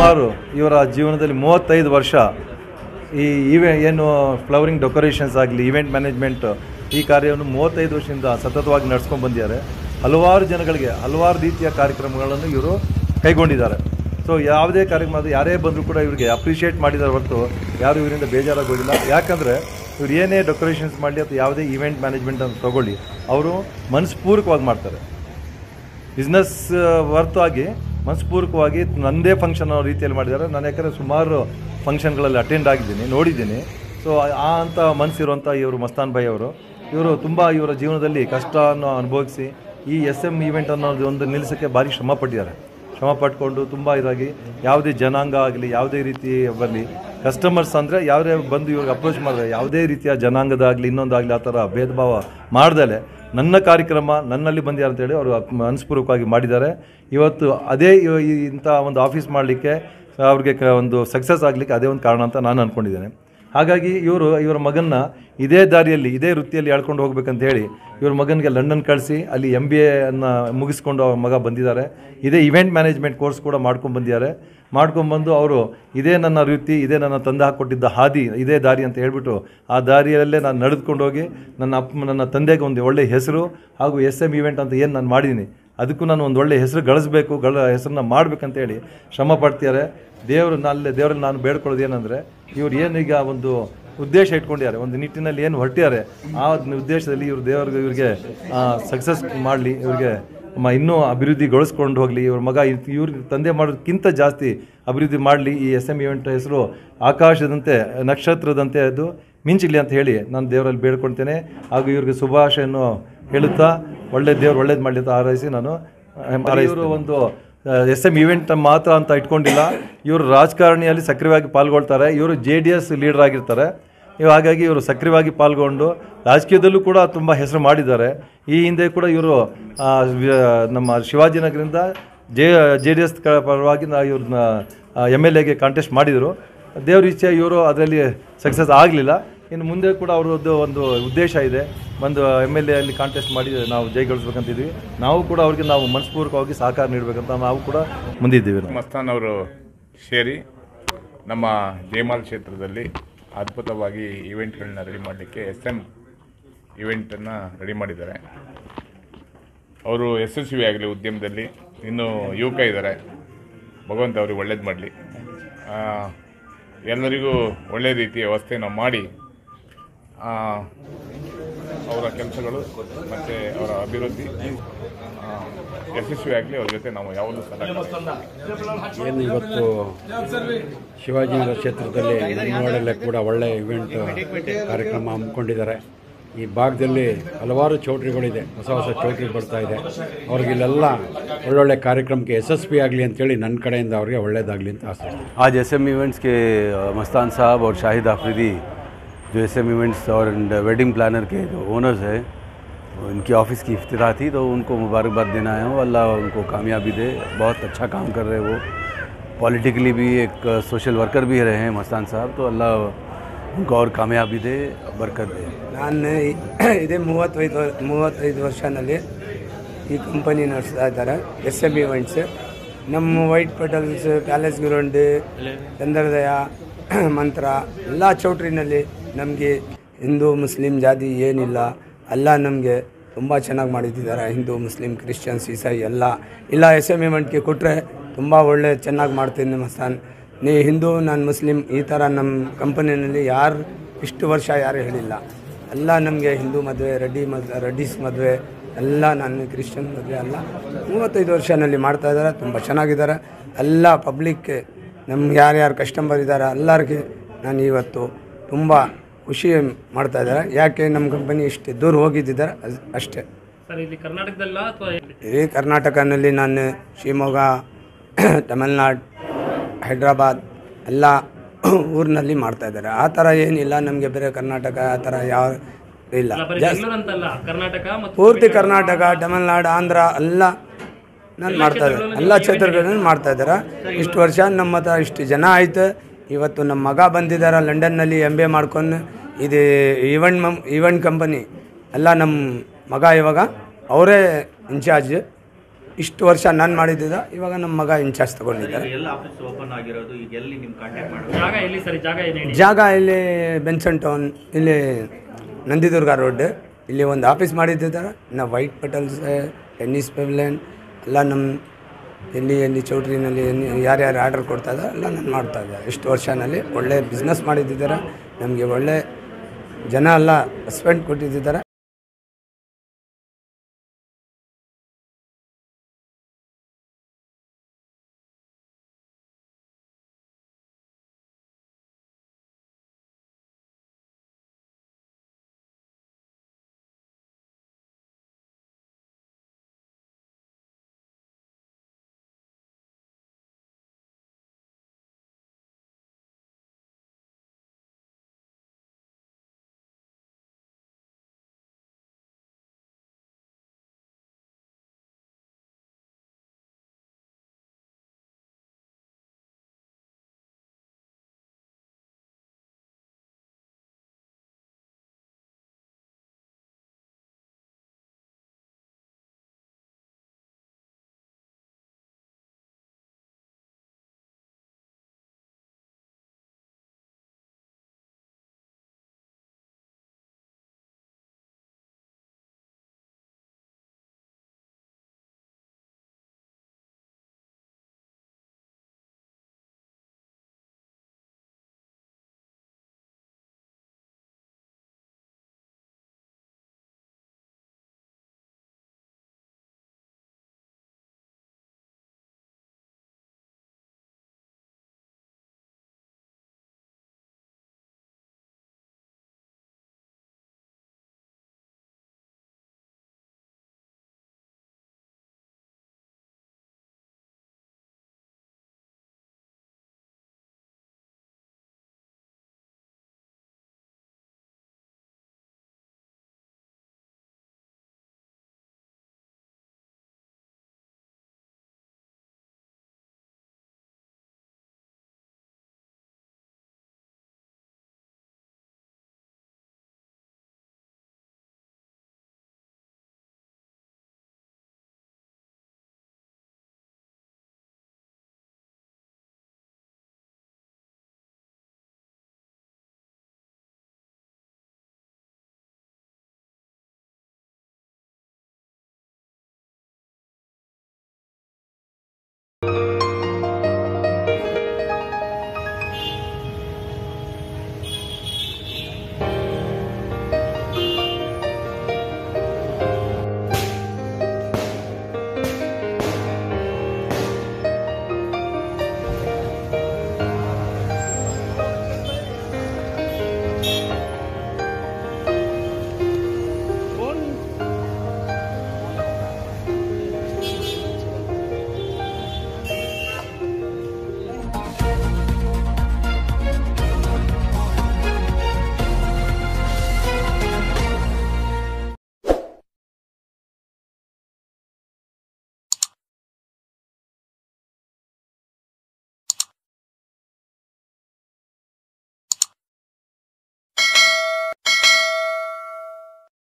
ಸುಮಾರು ಇವರ ಜೀವನದಲ್ಲಿ ಮೂವತ್ತೈದು ವರ್ಷ ಈ ಇವೆ ಏನು ಫ್ಲವರಿಂಗ್ ಡೆಕೋರೇಷನ್ಸ್ ಆಗಲಿ ಇವೆಂಟ್ ಮ್ಯಾನೇಜ್ಮೆಂಟ್ ಈ ಕಾರ್ಯವನ್ನು ಮೂವತ್ತೈದು ವರ್ಷದಿಂದ ಸತತವಾಗಿ ನಡ್ಸ್ಕೊಂಡು ಬಂದಿದ್ದಾರೆ ಹಲವಾರು ಜನಗಳಿಗೆ ಹಲವಾರು ರೀತಿಯ ಕಾರ್ಯಕ್ರಮಗಳನ್ನು ಇವರು ಕೈಗೊಂಡಿದ್ದಾರೆ ಸೊ ಯಾವುದೇ ಕಾರ್ಯಕ್ರಮ ಅದು ಯಾರೇ ಬಂದರೂ ಕೂಡ ಇವರಿಗೆ ಅಪ್ರಿಷಿಯೇಟ್ ಮಾಡಿದ್ದಾರೆ ಹೊರತು ಯಾರು ಇವರಿಂದ ಬೇಜಾರಾಗೋದಿಲ್ಲ ಯಾಕಂದರೆ ಇವ್ರು ಏನೇ ಡೆಕೋರೇಷನ್ಸ್ ಮಾಡಲಿ ಅಥವಾ ಯಾವುದೇ ಇವೆಂಟ್ ಮ್ಯಾನೇಜ್ಮೆಂಟ್ ಅಂತ ತಗೊಳ್ಳಿ ಅವರು ಮನಸ್ಪೂರ್ವಕವಾಗಿ ಮಾಡ್ತಾರೆ ಬಿಸ್ನೆಸ್ ಹೊರತಾಗಿ ಮನಸ್ಪೂರ್ವಕವಾಗಿ ನನ್ನದೇ ಫಂಕ್ಷನ್ ಅನ್ನೋ ರೀತಿಯಲ್ಲಿ ಮಾಡಿದ್ದಾರೆ ನಾನು ಯಾಕಂದರೆ ಸುಮಾರು ಫಂಕ್ಷನ್ಗಳಲ್ಲಿ ಅಟೆಂಡ್ ಆಗಿದ್ದೀನಿ ನೋಡಿದ್ದೀನಿ ಸೊ ಆ ಅಂತ ಮನಸ್ಸಿರುವಂಥ ಇವರು ಮಸ್ತಾನ್ ಭಾಯ್ ಅವರು ಇವರು ತುಂಬ ಇವರ ಜೀವನದಲ್ಲಿ ಕಷ್ಟವನ್ನು ಅನುಭವಿಸಿ ಈ ಎಸ್ ಎಮ್ ಇವೆಂಟ್ ಅನ್ನೋದು ಒಂದು ನಿಲ್ಲಿಸೋಕ್ಕೆ ಭಾರಿ ಶ್ರಮ ಪಟ್ಟಿದ್ದಾರೆ ಶ್ರಮ ಪಟ್ಕೊಂಡು ತುಂಬ ಇದಾಗಿ ಯಾವುದೇ ಜನಾಂಗ ಆಗಲಿ ಯಾವುದೇ ರೀತಿ ಬರಲಿ ಕಸ್ಟಮರ್ಸ್ ಅಂದರೆ ಯಾವುದೇ ಬಂದು ಇವ್ರಿಗೆ ಅಪ್ರೋಚ್ ಮಾಡಿದ್ರೆ ಯಾವುದೇ ರೀತಿಯ ಜನಾಂಗದಾಗಲಿ ಇನ್ನೊಂದಾಗಲಿ ಆ ಥರ ಭೇದ ಭಾವ ಮಾಡ್ದಲೆ ನನ್ನ ಕಾರ್ಯಕ್ರಮ ನನ್ನಲ್ಲಿ ಬಂದಿದ್ದಾರೆ ಅಂತೇಳಿ ಅವರು ಮನಸ್ಪೂರ್ವಕವಾಗಿ ಮಾಡಿದ್ದಾರೆ ಇವತ್ತು ಅದೇ ಇವ- ಈ ಇಂಥ ಒಂದು ಆಫೀಸ್ ಮಾಡಲಿಕ್ಕೆ ಅವ್ರಿಗೆ ಕ ಒಂದು ಸಕ್ಸಸ್ ಆಗಲಿಕ್ಕೆ ಅದೇ ಒಂದು ಕಾರಣ ಅಂತ ನಾನು ಅಂದ್ಕೊಂಡಿದ್ದೇನೆ ಹಾಗಾಗಿ ಇವರು ಇವರ ಮಗನ್ನ ಇದೇ ದಾರಿಯಲ್ಲಿ ಇದೇ ವೃತ್ತಿಯಲ್ಲಿ ಎಳ್ಕೊಂಡು ಹೋಗ್ಬೇಕಂತ ಹೇಳಿ ಇವ್ರ ಮಗನಿಗೆ ಲಂಡನ್ ಕಳಿಸಿ ಅಲ್ಲಿ ಎಮ್ ಬಿ ಎನ್ನು ಮುಗಿಸ್ಕೊಂಡು ಅವ್ರ ಮಗ ಬಂದಿದ್ದಾರೆ ಇದೇ ಇವೆಂಟ್ ಮ್ಯಾನೇಜ್ಮೆಂಟ್ ಕೋರ್ಸ್ ಕೂಡ ಮಾಡ್ಕೊಂಡು ಬಂದಿದ್ದಾರೆ ಮಾಡ್ಕೊಂಡ್ಬಂದು ಅವರು ಇದೇ ನನ್ನ ವೃತ್ತಿ ಇದೇ ನನ್ನ ತಂದೆ ಹಾಕ್ಕೊಟ್ಟಿದ್ದ ಹಾದಿ ಇದೇ ದಾರಿ ಅಂತ ಹೇಳ್ಬಿಟ್ಟು ಆ ದಾರಿಯಲ್ಲೇ ನಾನು ನಡೆದುಕೊಂಡು ಹೋಗಿ ನನ್ನ ಅಪ್ಪ ನನ್ನ ತಂದೆಗೆ ಒಂದು ಒಳ್ಳೆಯ ಹೆಸರು ಹಾಗೂ ಎಸ್ ಎಮ್ ಇವೆಂಟ್ ಅಂತ ಏನು ನಾನು ಮಾಡಿದ್ದೀನಿ ಅದಕ್ಕೂ ನಾನು ಒಂದು ಒಳ್ಳೆಯ ಹೆಸರು ಗಳಿಸ್ಬೇಕು ಗಳ ಹೆಸರನ್ನ ಮಾಡಬೇಕಂತೇಳಿ ಶ್ರಮ ಪಡ್ತಿದ್ದಾರೆ ದೇವರು ಅಲ್ಲೇ ದೇವರಲ್ಲಿ ನಾನು ಬೇಡ್ಕೊಳ್ಳೋದು ಏನಂದರೆ ಇವ್ರು ಏನೀಗ ಒಂದು ಉದ್ದೇಶ ಇಟ್ಕೊಂಡಿದ್ದಾರೆ ಒಂದು ನಿಟ್ಟಿನಲ್ಲಿ ಏನು ಹೊರಟಿದ್ದಾರೆ ಆ ಉದ್ದೇಶದಲ್ಲಿ ಇವ್ರು ದೇವ್ರಿಗೆ ಇವ್ರಿಗೆ ಸಕ್ಸಸ್ ಮಾಡಲಿ ಇವ್ರಿಗೆ ಮ ಇನ್ನೂ ಅಭಿವೃದ್ಧಿಗೊಳಿಸ್ಕೊಂಡು ಹೋಗಲಿ ಇವ್ರ ಮಗ ಇವ್ರ ತಂದೆ ಮಾಡೋದಕ್ಕಿಂತ ಜಾಸ್ತಿ ಅಭಿವೃದ್ಧಿ ಮಾಡಲಿ ಈ ಎಸ್ ಎಮ್ ಇವೆಂಟ್ ಹೆಸರು ಆಕಾಶದಂತೆ ನಕ್ಷತ್ರದಂತೆ ಅದು ಮಿಂಚಲಿ ಅಂತ ಹೇಳಿ ನಾನು ದೇವರಲ್ಲಿ ಬೇಡ್ಕೊಳ್ತೇನೆ ಹಾಗೂ ಇವ್ರಿಗೆ ಶುಭಾಶಯನ್ನು ಹೇಳುತ್ತಾ ಒಳ್ಳೆ ದೇವ್ರು ಒಳ್ಳೇದು ಮಾಡಲಿ ಅಂತ ಹಾರೈಸಿ ನಾನು ಇವರು ಒಂದು ಎಸ್ ಎಮ್ ಇವೆಂಟ್ ಮಾತ್ರ ಅಂತ ಇಟ್ಕೊಂಡಿಲ್ಲ ಇವರು ರಾಜಕಾರಣಿಯಲ್ಲಿ ಸಕ್ರಿಯವಾಗಿ ಪಾಲ್ಗೊಳ್ತಾರೆ ಇವರು ಜೆ ಡಿ ಎಸ್ ಲೀಡರ್ ಆಗಿರ್ತಾರೆ ಇವ್ ಹಾಗಾಗಿ ಇವರು ಸಕ್ರಿಯವಾಗಿ ಪಾಲ್ಗೊಂಡು ರಾಜಕೀಯದಲ್ಲೂ ಕೂಡ ತುಂಬ ಹೆಸರು ಮಾಡಿದ್ದಾರೆ ಈ ಹಿಂದೆ ಕೂಡ ಇವರು ಆ, ವಿ- ನಮ್ಮ ಶಿವಾಜಿನಗರದಿಂದ ಜೆ ಜೆ ಡಿ ಎಸ್ ಪರವಾಗಿ ನಾ ಇವ್ರನ್ನ ಎಮ್ ಎಲ್ ಎಗೆ ಕಾಂಟೆಸ್ಟ್ ಮಾಡಿದರು ದೇವ್ರ ಇಚ್ಛೆ ಇವರು ಅದರಲ್ಲಿ ಸಕ್ಸಸ್ ಆಗಲಿಲ್ಲ ಇನ್ನು ಮುಂದೆ ಕೂಡ ಅವರದ್ದು ಒಂದು ಉದ್ದೇಶ ಇದೆ ಒಂದು ಎಮ್ ಎಲ್ ಎ ಅಲ್ಲಿ ಕಾಂಟೆಸ್ಟ್ ಮಾಡಿ ನಾವು ಜಯಗಳಿಸ್ಬೇಕಂತಿದ್ವಿ ನಾವು ಕೂಡ ಅವ್ರಿಗೆ ನಾವು ಮನಸ್ಪೂರ್ವಕವಾಗಿ ಸಹಕಾರ ನೀಡಬೇಕಂತ ನಾವು ಕೂಡ ಮುಂದಿದ್ದೀವಿ ನಾವು. ಮಸ್ತಾನ್ ಅವರು ಸೇರಿ ನಮ್ಮ ಜಯಮಾಲ್ ಕ್ಷೇತ್ರದಲ್ಲಿ ಅದ್ಭುತವಾಗಿ ಇವೆಂಟ್ಗಳನ್ನ ರೆಡಿ ಮಾಡಲಿಕ್ಕೆ ಎಸ್ ಎಮ್ ಇವೆಂಟನ್ನು ರೆಡಿ ಮಾಡಿದ್ದಾರೆ ಅವರು ಯಶಸ್ವಿ ಆಗಲಿ ಉದ್ಯಮದಲ್ಲಿ ಇನ್ನೂ ಯುವಕ ಇದ್ದಾರೆ ಭಗವಂತ ಅವ್ರಿಗೆ ಒಳ್ಳೇದು ಮಾಡಲಿ ಎಲ್ಲರಿಗೂ ಒಳ್ಳೆ ರೀತಿಯ ವ್ಯವಸ್ಥೆಯನ್ನು ಮಾಡಿ ಆ, ಅವರ ಕೆಲಸಗಳು ಮತ್ತು ಅವರ ಅಭಿವೃದ್ಧಿ ಆ, ಯಶಸ್ವಿ ಆಗಲಿ ಅವ್ರ ಜೊತೆ ನಾವು ಯಾವಾಗಲೂ ಸಲಹೆ ಏನು ಇವತ್ತು ಶಿವಾಜಿನಗರ ಕ್ಷೇತ್ರದಲ್ಲಿ ನಮ್ಮವಾಡಲ್ಲೇ ಕೂಡ ಒಳ್ಳೆ ಇವೆಂಟ್ ಕಾರ್ಯಕ್ರಮ ಹಮ್ಮಿಕೊಂಡಿದ್ದಾರೆ ಈ ಭಾಗದಲ್ಲಿ ಹಲವಾರು ಚೌಟ್ರಿಗಳಿದೆ ಹೊಸ ಹೊಸ ಚೌಟ್ರಿ ಬರ್ತಾ ಇದೆ ಅವ್ರಿಗಿಲ್ಲೆಲ್ಲ ಒಳ್ಳೊಳ್ಳೆ ಕಾರ್ಯಕ್ರಮಕ್ಕೆ ಯಶಸ್ವಿ ಆಗಲಿ ಅಂತೇಳಿ ನನ್ನ ಕಡೆಯಿಂದ ಅವ್ರಿಗೆ ಒಳ್ಳೇದಾಗಲಿ ಅಂತ ಆಸೆ आज एस एम इवेंट्स के अ, मस्तान साहब और शाहिद आफरीदी जो एस एम इवेंट्स और वेडिंग प्लानर के जो ओनर्स हैं वो इनकी ऑफिस की इफ्तिताह थी तो उनको मुबारकबाद देना आया हूँ अल्लाह उनको कामयाबी दे बहुत अच्छा काम कर रहे हैं वो पॉलिटिकली भी एक सोशल वर्कर भी रहे हैं मस्तान साहब तो अल्लाह उनको और कामयाबी दे बरकत दे ನಾನು ಇದೇ ಮೂವತ್ತೈದು ವರ್- ಮೂವತ್ತೈದು ವರ್ಷನಲ್ಲಿ ಈ ಕಂಪನಿ ನಡೆಸ್ತಾ ಇದ್ದಾರೆ ಎಸ್ ಎಮ್ ಇವೆಂಟ್ಸ್ ನಮ್ಮ white petals palace ground Chandrodaya Mantra ಎಲ್ಲ ಚೌಟ್ರಿನಲ್ಲಿ ನಮಗೆ ಹಿಂದೂ ಮುಸ್ಲಿಂ ಜಾತಿ ಏನಿಲ್ಲ ಎಲ್ಲ ನಮಗೆ ತುಂಬ ಚೆನ್ನಾಗಿ ಮಾಡಿದ್ದಾರೆ ಹಿಂದೂ ಮುಸ್ಲಿಂ ಕ್ರಿಶ್ಚಿಯನ್ಸ್ ಈಸಾಯಿ ಎಲ್ಲ ಇಲ್ಲ ಎಸ್ ಎಮ್ ಇವೆಂಟ್ಗೆ ಕೊಟ್ಟರೆ ತುಂಬ ಒಳ್ಳೆ ಚೆನ್ನಾಗಿ ಮಾಡ್ತೀನಿ ಮಸ್ತಾನ್ ನೀ ಹಿಂದೂ ನಾನು ಮುಸ್ಲಿಂ ಈ ಥರ ನಮ್ಮ ಕಂಪನಿನಲ್ಲಿ ಯಾರು ಇಷ್ಟು ವರ್ಷ ಯಾರು ಹೇಳಿಲ್ಲ ಎಲ್ಲ ನಮಗೆ ಹಿಂದೂ ಮದುವೆ ರೆಡ್ಡಿ ಮದ್ ರೆಡ್ಡಿಸ್ ಮದುವೆ ಎಲ್ಲ ನಾನು ಕ್ರಿಶ್ಚಿಯನ್ ಮದುವೆ ಎಲ್ಲ ಮೂವತ್ತೈದು ವರ್ಷನಲ್ಲಿ ಮಾಡ್ತಾ ಇದ್ದಾರೆ ತುಂಬ ಚೆನ್ನಾಗಿದ್ದಾರೆ ಎಲ್ಲ ಪಬ್ಲಿಕ್ ನಮ್ಗೆ ಯಾರ್ಯಾರು ಕಸ್ಟಮರ್ ಇದ್ದಾರೆ ಎಲ್ಲರಿಗೆ ನಾನು ಇವತ್ತು ತುಂಬ ಖುಷಿ ಮಾಡ್ತಾ ಇದ್ದಾರೆ ಯಾಕೆ ನಮ್ಮ ಕಂಪನಿ ಇಷ್ಟು ದೂರ ಹೋಗಿದ್ದಿದ್ದಾರೆ ಅಸ್- ಅಷ್ಟೇ ಸರ್ ಇಲ್ಲಿ ಕರ್ನಾಟಕದಲ್ಲ ಅಥವಾ ಇಡೀ ಕರ್ನಾಟಕನಲ್ಲಿ ನಾನು ಶಿವಮೊಗ್ಗ ತಮಿಳ್ನಾಡು ಹೈದ್ರಾಬಾದ್ ಎಲ್ಲ ಊರಿನಲ್ಲಿ ಮಾಡ್ತಾ ಇದ್ದಾರೆ ಆ ಥರ ಏನಿಲ್ಲ ನಮಗೆ ಬೇರೆ ಕರ್ನಾಟಕ ಆ ಥರ ಯಾವ ಇಲ್ಲ ಬರೀ ಜಾಸ್ತಿ ಬೆಂಗಳೂರು ಅಂತಲ್ಲ ಕರ್ನಾಟಕ ಮತ್ತು ಪೂರ್ತಿ ಕರ್ನಾಟಕ ತಮಿಳ್ನಾಡು ಆಂಧ್ರ ಎಲ್ಲ ನಾನು ಮಾಡ್ತಾ ಇದ್ದಾರೆ ಎಲ್ಲ ಕ್ಷೇತ್ರಗಳಲ್ಲಿ ಮಾಡ್ತಾ ಇದ್ದಾರೆ ಇಷ್ಟು ವರ್ಷ ನಮ್ಮ ಹತ್ರ ಇಷ್ಟು ಜನ ಆಯ್ತು ಇವತ್ತು ನಮ್ಮ ಮಗ ಬಂದಿದ್ದಾರೆ ಲಂಡನ್ನಲ್ಲಿ ಎಮ್ ಬಿ ಎ ಮಾಡ್ಕೊಂಡು ಇದು ಈವೆಂಟ್ ಮಮ್ ಈವೆಂಟ್ ಕಂಪನಿ ಎಲ್ಲ ನಮ್ಮ ಮಗ ಇವಾಗ ಅವರೇ ಇನ್ಚಾರ್ಜ್ ಇಷ್ಟು ವರ್ಷ ನಾನು ಮಾಡಿದ್ದಿದ್ದ ಇವಾಗ ನಮ್ಮ ಮಗ ಇನ್ಚಾರ್ಜ್ ತಗೊಂಡಿದ್ದಾರೆ ಎಲ್ಲ ಆಫೀಸ್ ಓಪನ್ ಆಗಿರೋದು ಈಗ ಎಲ್ಲಿ ನಿಮ್ ಕಾಂಟ್ಯಾಕ್ಟ್ ಮಾಡೋದು ಜಾಗ ಎಲ್ಲಿ ಸರಿ ಜಾಗ ಏನು ಹೇಳಿ ಜಾಗ ಇಲ್ಲಿ ಬೆನ್ಸನ್ ಟೌನ್ ಇಲ್ಲಿ ನಂದಿದುರ್ಗ ರೋಡ್ ಇಲ್ಲಿ ಒಂದು ಆಫೀಸ್ ಮಾಡಿದ್ದಾರೆ ಇನ್ನು ವೈಟ್ ಪಟಲ್ಸ್ ಟೆನ್ನಿಸ್ ಪೆವಿಲಿಯನ್ ಎಲ್ಲ ನಮ್ಮ ಎಲ್ಲಿ ಎಲ್ಲಿ ಚೌಟ್ರಿನಲ್ಲಿ ಎಲ್ಲಿ ಯಾರ್ಯಾರು ಆರ್ಡರ್ ಕೊಡ್ತಾ ಇದ್ದಾರೆ ಎಲ್ಲ ನಾನು ಮಾಡ್ತಾ ಇದ್ದಾರೆ ಇಷ್ಟು ವರ್ಷನಲ್ಲಿ ಒಳ್ಳೆ ಬಿಸ್ನೆಸ್ ಮಾಡಿದ್ದಿದ್ದಾರೆ ನಮಗೆ ಒಳ್ಳೆ ಜನ ಎಲ್ಲ ರೆಸ್ಪೆಕ್ಟ್ ಕೊಟ್ಟಿದ್ದಾರೆ